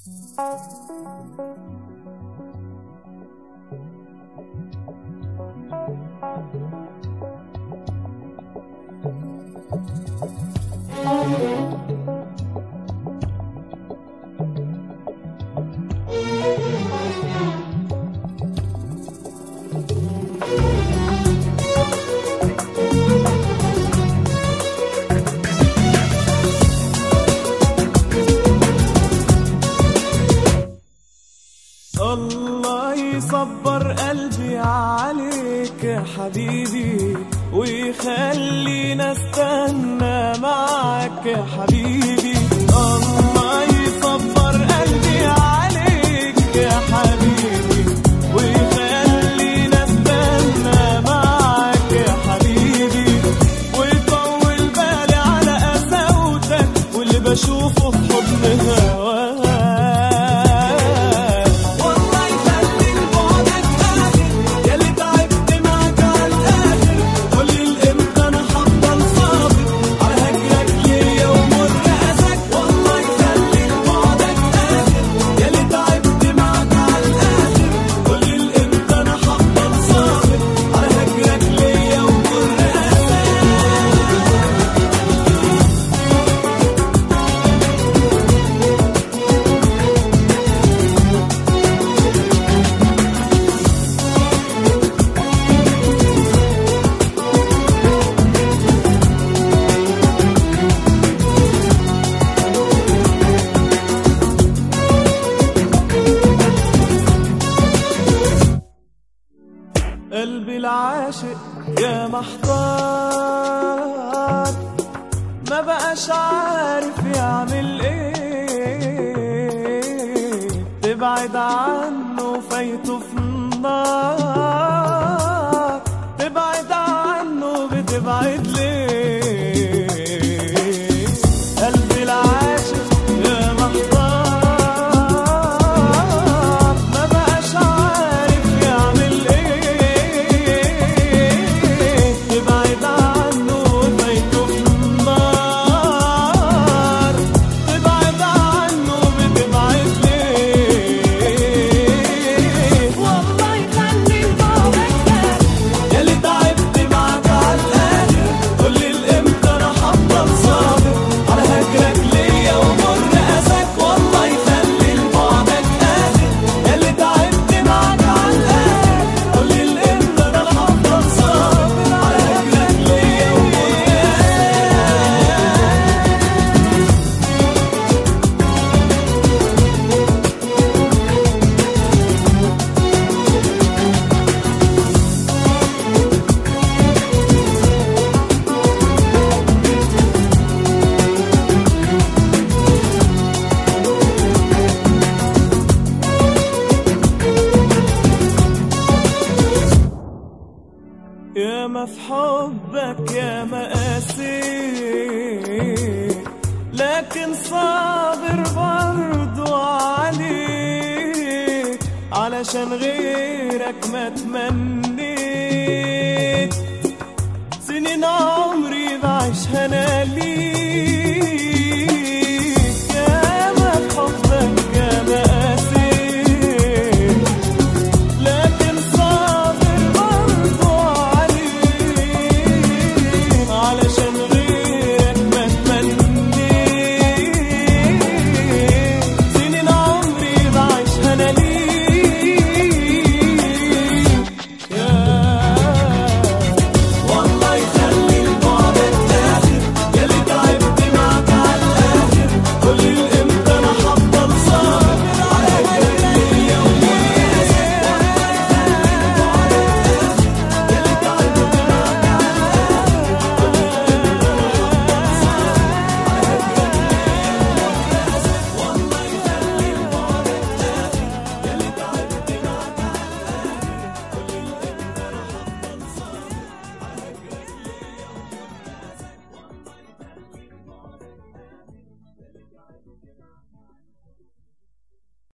الله يصبر قلبي عليك يا حبيبي ويخلينا استنى معك يا حبيبي الله يصبر قلبي عليك يا حبيبي ويخلينا استنى معك يا حبيبي ويطول بالي على قساوتك واللي بشوفه في حضن هواك والله يخلي بعدك قادر ياللي تعبت معاك على الاخر قولي الامتى انا هفضل صابر على هجرك ليا ومر اسك والله يخلي بعدك قادر ياللي تعبت معاك على الاخر قولي الامتى انا هفضل صابر على هجرك ليا ومر اسك قلبي العاشق يا محتار ما بقاش عارف يعمل ايه تبعد عنه فايته في النار تبعد عنه بتبعد ليه قلبي العاشق يا محتار ما بقاش عارف يعمل ايه تبعد عنه فايته في النار تبعد عنه بتبعد ليه والله يخلي بعدك ياللي تعبت معاك على الاخر قولي الامتى انا هفضل صابر على هجرك ليا ومر اسك والله يخلي بعدك قادر ياللي تعبت معاك على الاخر قولي الامتى انا هفضل صابر على هجرك ليا ومر اسك يا ما في حبك يا ما قاسيت لكن صابر برضو عليك علشان غيرك ما تمنيت سنين عمري بعيشها انا ليك